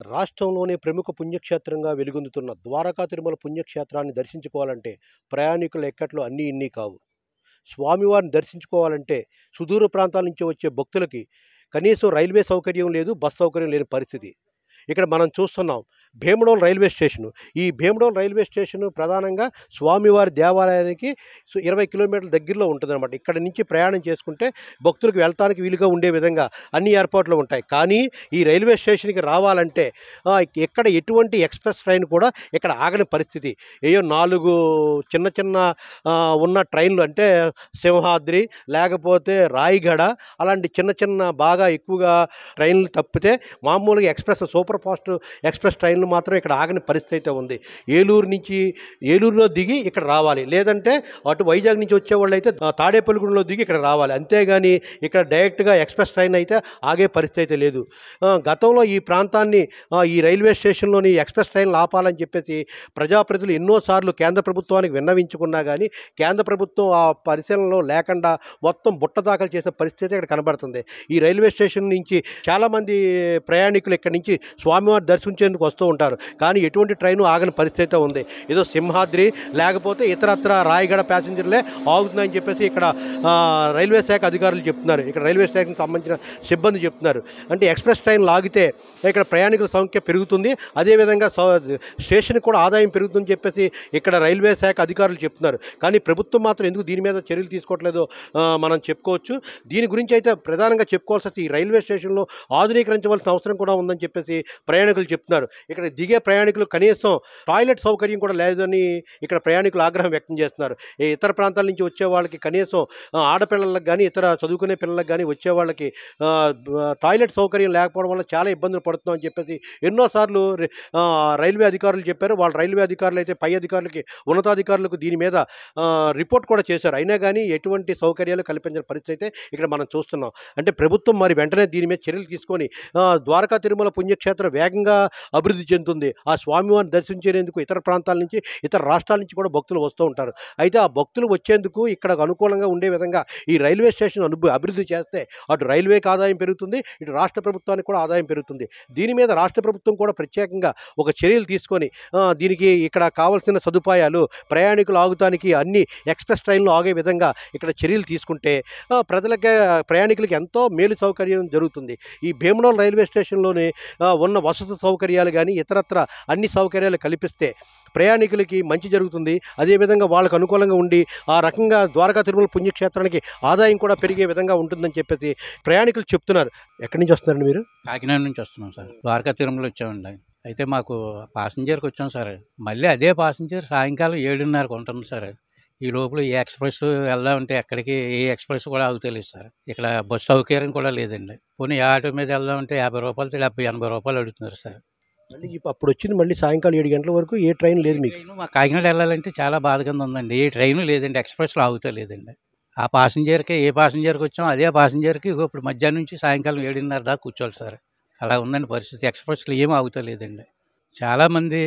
రాష్ట్రంలోనే ప్రముఖ పుణ్యక్షేత్రంగా వెలుగొందుతున్న ద్వారకా తిరుమల పుణ్యక్షేత్రాన్ని దర్శించుకోవాలంటే ప్రయాణికుల ఎక్కట్లు అన్నీ ఇన్ని కావు స్వామివారిని దర్శించుకోవాలంటే సుదూర ప్రాంతాల నుంచి వచ్చే భక్తులకి కనీసం రైల్వే సౌకర్యం లేదు బస్ సౌకర్యం లేని పరిస్థితి ఇక్కడ మనం చూస్తున్నాం భీమడోల్ రైల్వే స్టేషను ఈ భీమడోల్ రైల్వే స్టేషను ప్రధానంగా స్వామివారి దేవాలయానికి సు- ఇరవై కిలోమీటర్ల దగ్గరలో ఉంటుందన్నమాట ఇక్కడ నుంచి ప్రయాణం చేసుకుంటే భక్తులకు వెళ్తానికి వీలుగా ఉండే విధంగా అన్ని ఏర్పాట్లు ఉంటాయి కానీ ఈ రైల్వే స్టేషన్కి రావాలంటే ఆ, ఎక్కడ ఎటువంటి ఎక్స్ప్రెస్ ట్రైన్ కూడా ఇక్కడ ఆగని పరిస్థితి ఏయో నాలుగు చిన్న చిన్న ఆ, ఉన్న ట్రైన్లు అంటే సింహాద్రి లేకపోతే రాయిగడ అలాంటి చిన్న చిన్న బాగా ఎక్కువగా ట్రైన్లు తప్పితే మామూలుగా ఎక్స్ప్రెస్ సూపర్ ఫాస్ట్ ఎక్స్ప్రెస్ ట్రైన్లు మాత్రం ఇక్కడ ఆగని పరిస్థితి అయితే ఉంది ఏలూరు నుంచి ఏలూరులో దిగి ఇక్కడ రావాలి లేదంటే అటు వైజాగ్ నుంచి వచ్చే వాళ్ళు అయితే ఆ, తాడేపల్లిగూడెంలో దిగి ఇక్కడ రావాలి అంతేగాని ఇక్కడ డైరెక్ట్గా ఎక్స్ప్రెస్ ట్రైన్ అయితే ఆగే పరిస్థితి అయితే లేదు ఆ, గతంలో ఈ ప్రాంతాన్ని ఆ, ఈ రైల్వే స్టేషన్లోని ఎక్స్ప్రెస్ ట్రైన్లు ఆపాలని చెప్పేసి ప్రజాప్రతినిధులు ఎన్నోసార్లు కేంద్ర ప్రభుత్వానికి విన్నవించుకున్నా కానీ కేంద్ర ప్రభుత్వం ఆ పరిశీలనలో లేకుండా మొత్తం బుట్ట దాఖలు చేసే పరిస్థితి ఇక్కడ కనబడుతుంది ఈ రైల్వే స్టేషన్ నుంచి చాలామంది ప్రయాణికులు ఇక్కడ నుంచి స్వామివారి దర్శించేందుకు వస్తూ ఉంటారు కానీ ఎటువంటి ట్రైను ఆగని పరిస్థితి అయితే ఉంది ఏదో సింహాద్రి లేకపోతే ఇతరత్ర రాయగడ ప్యాసింజర్లే ఆగుతున్నాయని చెప్పేసి ఇక్కడ ఆ, రైల్వే శాఖ అధికారులు చెప్తున్నారు ఇక్కడ రైల్వే శాఖకు సంబంధించిన సిబ్బంది చెప్తున్నారు అంటే ఎక్స్ప్రెస్ ట్రైన్ లాగితే ఇక్కడ ప్రయాణికుల సంఖ్య పెరుగుతుంది అదేవిధంగా సౌ- స్టేషన్కి కూడా ఆదాయం పెరుగుతుందని చెప్పేసి ఇక్కడ రైల్వే శాఖ అధికారులు చెప్తున్నారు కానీ ప్రభుత్వం మాత్రం ఎందుకు దీని మీద చర్యలు తీసుకోవట్లేదో ఆ, మనం చెప్పుకోవచ్చు దీని గురించి అయితే ప్రధానంగా చెప్పుకోవాల్సి వస్తే ఈ రైల్వే స్టేషన్లో ఆధునీకరించవలసిన అవసరం కూడా ఉందని చెప్పేసి ప్రయాణికులు చెప్తున్నారు ఇక్కడ దిగే ప్రయాణికులు కనీసం టాయిలెట్ సౌకర్యం కూడా లేదని ఇక్కడ ప్రయాణికులు ఆగ్రహం వ్యక్తం చేస్తున్నారు ఈ ఇతర ప్రాంతాల నుంచి వచ్చే వాళ్ళకి కనీసం ఆ, ఆడపిల్లలకు కానీ ఇతర చదువుకునే పిల్లలకు కానీ వచ్చే వాళ్ళకి ఆ, బ- టాయిలెట్ సౌకర్యం లేకపోవడం వల్ల చాలా ఇబ్బందులు పడుతున్నామని చెప్పేసి ఎన్నోసార్లు రి- ఆ, రైల్వే అధికారులు చెప్పారు వాళ్ళ రైల్వే అధికారులు అయితే పై అధికారులకి ఉన్నతాధికారులకు దీని మీద ఆ, రిపోర్ట్ కూడా చేశారు అయినా కానీ ఎటువంటి సౌకర్యాలు కల్పించిన పరిస్థితి అయితే ఇక్కడ మనం చూస్తున్నాం అంటే ప్రభుత్వం మరి వెంటనే దీని మీద చర్యలు తీసుకొని ఆ, ద్వారకా తిరుమల పుణ్యక్షేత్రం వేగంగా అభివృద్ధి చెందుతుంది ఆ స్వామివారిని దర్శించేందుకు ఇతర ప్రాంతాల నుంచి ఇతర రాష్ట్రాల నుంచి కూడా భక్తులు వస్తూ ఉంటారు అయితే ఆ భక్తులు వచ్చేందుకు ఇక్కడ అనుకూలంగా ఉండే విధంగా ఈ రైల్వే స్టేషన్ అను అభివృద్ధి చేస్తే అటు రైల్వేకి ఆదాయం పెరుగుతుంది ఇటు రాష్ట్ర ప్రభుత్వానికి కూడా ఆదాయం పెరుగుతుంది దీని మీద రాష్ట్ర ప్రభుత్వం కూడా ప్రత్యేకంగా ఒక చర్యలు తీసుకొని ఆ, దీనికి ఇక్కడ కావాల్సిన సదుపాయాలు ప్రయాణికులు ఆగుతానికి అన్ని ఎక్స్ప్రెస్ ట్రైన్లు ఆగే విధంగా ఇక్కడ చర్యలు తీసుకుంటే ఆ, ప్రజలకి ప్రయాణికులకి ఎంతో మేలు సౌకర్యం జరుగుతుంది ఈ భీమడోల్ రైల్వే స్టేషన్లోని ఆ, ఉన్న వసతి సౌకర్యాలు కానీ ఇతరత్ర అన్ని సౌకర్యాలు కల్పిస్తే ప్రయాణికులకి మంచి జరుగుతుంది అదేవిధంగా వాళ్ళకు అనుకూలంగా ఉండి ఆ రకంగా ద్వారకా తిరుమల పుణ్యక్షేత్రానికి ఆదాయం కూడా పెరిగే విధంగా ఉంటుందని చెప్పేసి ప్రయాణికులు చెప్తున్నారు ఎక్కడి నుంచి వస్తున్నారండి మీరు కాకినాడ నుంచి వస్తున్నాం సార్ ద్వారకా తిరుమల వచ్చామండి అయితే మాకు పాసింజర్కి వచ్చాం సార్ మళ్ళీ అదే పాసింజర్ సాయంకాలం ఏడున్నరకు ఉంటుంది సార్ ఈ లోపల ఏ ఎక్స్ప్రెస్ వెళ్దామంటే ఎక్కడికి ఏ ఎక్స్ప్రెస్ కూడా ఆగుతలేదు సార్ ఇక్కడ బస్సు సౌకర్యం కూడా లేదండి పోనీ ఏ ఆటో మీద వెళ్దామంటే యాభై రూపాయలు డెబ్బై ఎనభై రూపాయలు అడుగుతున్నారు సార్ మళ్ళీ ఇప్పుడు అప్పుడు వచ్చింది మళ్ళీ సాయంకాలం ఏడు గంటల వరకు ఏ ట్రైన్ లేదు మీకు ట్రైన్ మా కాకినాడ వెళ్ళాలంటే చాలా బాధ కింద ఉందండి ఏ ట్రైన్ లేదండి ఎక్స్ప్రెస్లో ఆగుతలేదండి ఆ పాసింజర్కి ఏ పాసింజర్కి వచ్చాం అదే పాసింజర్కి ఇగో ఇప్పుడు మధ్యాహ్నం నుంచి సాయంకాలం ఏడున్నర దాకా కూర్చోవాలి సార్ అలా ఉందండి పరిస్థితి ఎక్స్ప్రెస్లో ఏం ఆగుతలేదండి చాలామంది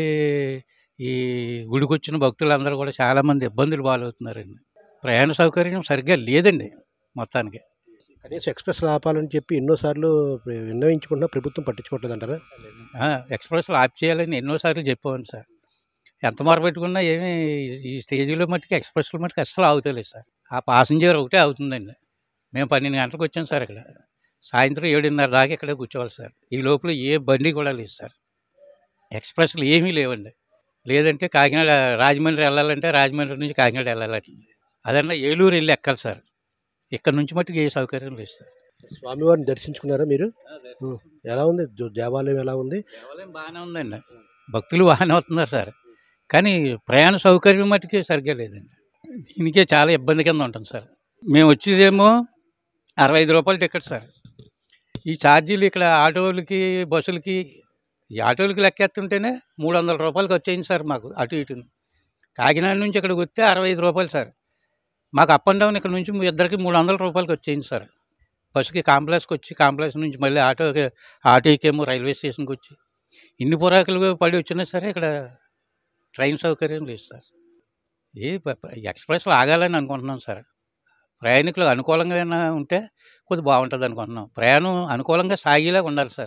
ఈ గుడికి వచ్చిన భక్తులందరూ కూడా చాలామంది ఇబ్బందులు పాలవుతున్నారండి ప్రయాణ సౌకర్యం సరిగ్గా లేదండి మొత్తానికి కనీసం ఎక్స్ప్రెస్ ఆపాలని చెప్పి ఎన్నోసార్లు విన్నవించుకుంటున్నా ప్రభుత్వం పట్టించుకోవట్లేదు అంటారా ఆ, ఎక్స్ప్రెస్లో ఆఫ్ చేయాలని ఎన్నోసార్లు చెప్పాను సార్ ఎంత మొరపెట్టుకున్నా ఏమీ ఈ స్టేజీలో మట్టుకు ఎక్స్ప్రెస్లో మట్టుకు అస్సలు ఆగుతలేదు సార్ ఆ పాసింజర్ ఒకటే అవుతుందండి మేము పన్నెండు గంటలకు వచ్చాం సార్ ఇక్కడ సాయంత్రం ఏడున్నర దాకా ఇక్కడే కూర్చోవాలి సార్ ఈ లోపల ఏ బండి కూడా లేదు సార్ ఎక్స్ప్రెస్లు ఏమీ లేవండి లేదంటే కాకినాడ రాజమండ్రి వెళ్ళాలంటే రాజమండ్రి నుంచి కాకినాడ వెళ్ళాలంటే అదన్నా ఏలూరు వెళ్ళి ఎక్కాలి సార్ ఇక్కడ నుంచి మట్టుకు ఏ సౌకర్యం లేదు సార్ స్వామివారిని దర్శించుకున్నారా మీరు ఉం. ఎలా ఉంది దో- దేవాలయం ఎలా ఉంది దేవాలయం బాగానే ఉందండి భక్తులు బాగానే వస్తున్నారు సార్ కానీ ప్రయాణ సౌకర్యం మట్టుకే సరిగ్గా లేదండి దీనికే చాలా ఇబ్బంది కింద ఉంటుంది సార్ మేము వచ్చేదేమో అరవై ఐదు రూపాయలు టికెట్ సార్ ఈ ఛార్జీలు ఇక్కడ ఆటోలకి బస్సులకి ఈ ఆటోలకి లెక్కేస్తుంటేనే మూడు వందల రూపాయలకి వచ్చేయింది సార్ మాకు అటు ఇటు కాకినాడ నుంచి ఇక్కడికి వస్తే అరవై ఐదు రూపాయలు సార్ మాకు అప్ అండ్ డౌన్ ఇక్కడ నుంచి మీ ఇద్దరికి మూడు వందల రూపాయలకి వచ్చేయింది సార్ బస్సుకి కాంప్లెక్స్కి వచ్చి కాంప్లెక్స్ నుంచి మళ్ళీ ఆటోకి ఆటోకేమో రైల్వే స్టేషన్కి వచ్చి ఇన్ని పురాకులు పడి వచ్చినా సరే ఇక్కడ ట్రైన్ సౌకర్యం లేదు సార్ ఏ ప- ప- ఎక్స్ప్రెస్లో ఆగాలని అనుకుంటున్నాం సార్ ప్రయాణికులు అనుకూలంగా ఉంటే కొద్దిగా బాగుంటుంది అనుకుంటున్నాం ప్రయాణం అనుకూలంగా సాగేలాగా ఉండాలి సార్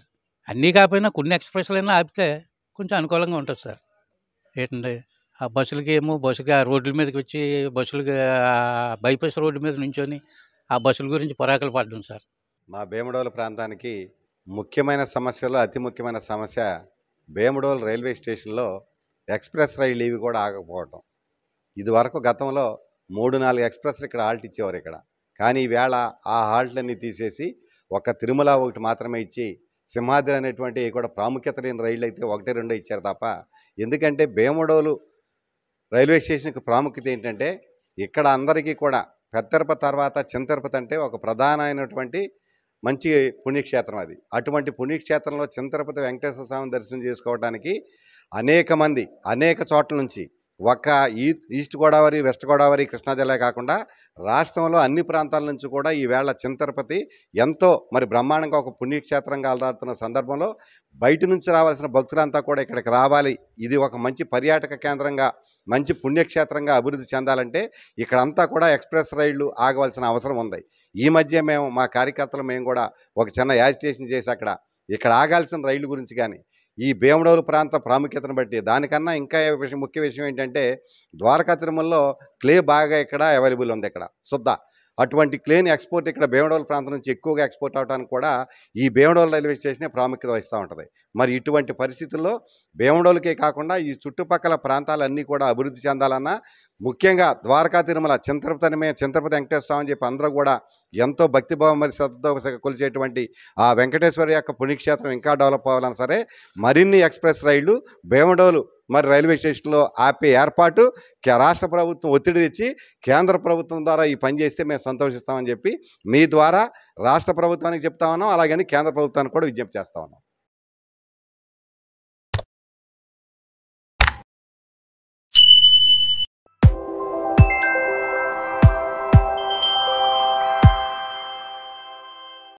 అన్నీ కాకపోయినా కొన్ని ఎక్స్ప్రెస్లైనా ఆపితే కొంచెం అనుకూలంగా ఉంటుంది సార్ ఏంటండి ఆ బస్సులకి ఏమో బస్సుకి ఆ రోడ్ల మీదకి వచ్చి బస్సులకి ఆ బైపాస్ రోడ్డు మీద నుంచొని ఆ బస్సుల గురించి పొరాకులు పడ్డం సార్ మా భీమడోలు ప్రాంతానికి ముఖ్యమైన సమస్యలో అతి ముఖ్యమైన సమస్య భీమడోలు రైల్వే స్టేషన్లో ఎక్స్ప్రెస్ రైళ్ళు ఇవి కూడా ఆగకపోవటం ఇది వరకు గతంలో మూడు నాలుగు ఎక్స్ప్రెస్లు ఇక్కడ హాల్ట్ ఇచ్చేవారు ఇక్కడ కానీ ఈవేళ ఆ హాల్ట్లన్నీ తీసేసి ఒక తిరుమల ఒకటి మాత్రమే ఇచ్చి సింహాద్రి అనేటువంటి కూడా ప్రాముఖ్యత లేని రైళ్ళు అయితే ఒకటి రెండో ఇచ్చారు తప్ప ఎందుకంటే భీమడోలు రైల్వే స్టేషన్కి ప్రాముఖ్యత ఏంటంటే ఇక్కడ అందరికీ కూడా పెద్ద తిరుపతి తర్వాత చిన్న తిరుపతి అంటే ఒక ప్రధానమైనటువంటి మంచి పుణ్యక్షేత్రం అది అటువంటి పుణ్యక్షేత్రంలో చిన్న తిరుపతి వెంకటేశ్వర స్వామిని దర్శనం చేసుకోవడానికి అనేక మంది అనేక చోట్ల నుంచి ఒక్క ఈ ఈస్ట్ గోదావరి వెస్ట్ గోదావరి కృష్ణా జిల్లా కాకుండా రాష్ట్రంలో అన్ని ప్రాంతాల నుంచి కూడా ఈవేళ చిన్న తిరుపతి ఎంతో మరి బ్రహ్మాండంగా ఒక పుణ్యక్షేత్రంగా అలరాడుతున్న సందర్భంలో బయట నుంచి రావాల్సిన భక్తులంతా కూడా ఇక్కడికి రావాలి ఇది ఒక మంచి పర్యాటక కేంద్రంగా మంచి పుణ్యక్షేత్రంగా అభివృద్ధి చెందాలంటే ఇక్కడంతా కూడా ఎక్స్ప్రెస్ రైళ్లు ఆగవలసిన అవసరం ఉంది ఈ మధ్య మేము మా కార్యకర్తలు మేము కూడా ఒక చిన్న యాజిటేషన్ చేసి అక్కడ ఇక్కడ ఆగాల్సిన రైళ్ల గురించి కానీ ఈ భీమడోలు ప్రాంత ప్రాముఖ్యతను బట్టి దానికన్నా ఇంకా ఏ విషయం ముఖ్య విషయం ఏంటంటే ద్వారకా తిరుమలలో క్లే బాగా ఇక్కడ అవైలబుల్ ఉంది ఇక్కడ శుద్ధ అటువంటి క్లేని ఎక్స్పోర్ట్ ఇక్కడ భీమడోలు ప్రాంతం నుంచి ఎక్కువగా ఎక్స్పోర్ట్ అవడానికి కూడా ఈ భీమడోలు రైల్వే స్టేషనే ప్రాముఖ్యత వహిస్తూ ఉంటుంది మరి ఇటువంటి పరిస్థితుల్లో భీమడోలుకే కాకుండా ఈ చుట్టుపక్కల ప్రాంతాలన్నీ కూడా అభివృద్ధి చెందాలన్నా ముఖ్యంగా ద్వారకా తిరుమల చింతపతి మే చింతపతి వెంకటేశ్వర స్వామి అని చెప్పి అందరూ కూడా ఎంతో భక్తిభావం మరి శ్రద్ధతో కొలిచేటువంటి ఆ వెంకటేశ్వర యొక్క పుణ్యక్షేత్రం ఇంకా డెవలప్ అవ్వాలన్నా సరే మరిన్ని ఎక్స్ప్రెస్ రైళ్లు భీమడోలు మరి రైల్వే స్టేషన్లో ఆపే ఏర్పాటు కే- రాష్ట్ర ప్రభుత్వం ఒత్తిడి తెచ్చి కేంద్ర ప్రభుత్వం ద్వారా ఈ పని చేస్తే మేము సంతోషిస్తామని చెప్పి మీ ద్వారా రాష్ట్ర ప్రభుత్వానికి చెప్తా ఉన్నాం అలాగని కేంద్ర ప్రభుత్వానికి కూడా విజ్ఞప్తి చేస్తా ఉన్నాం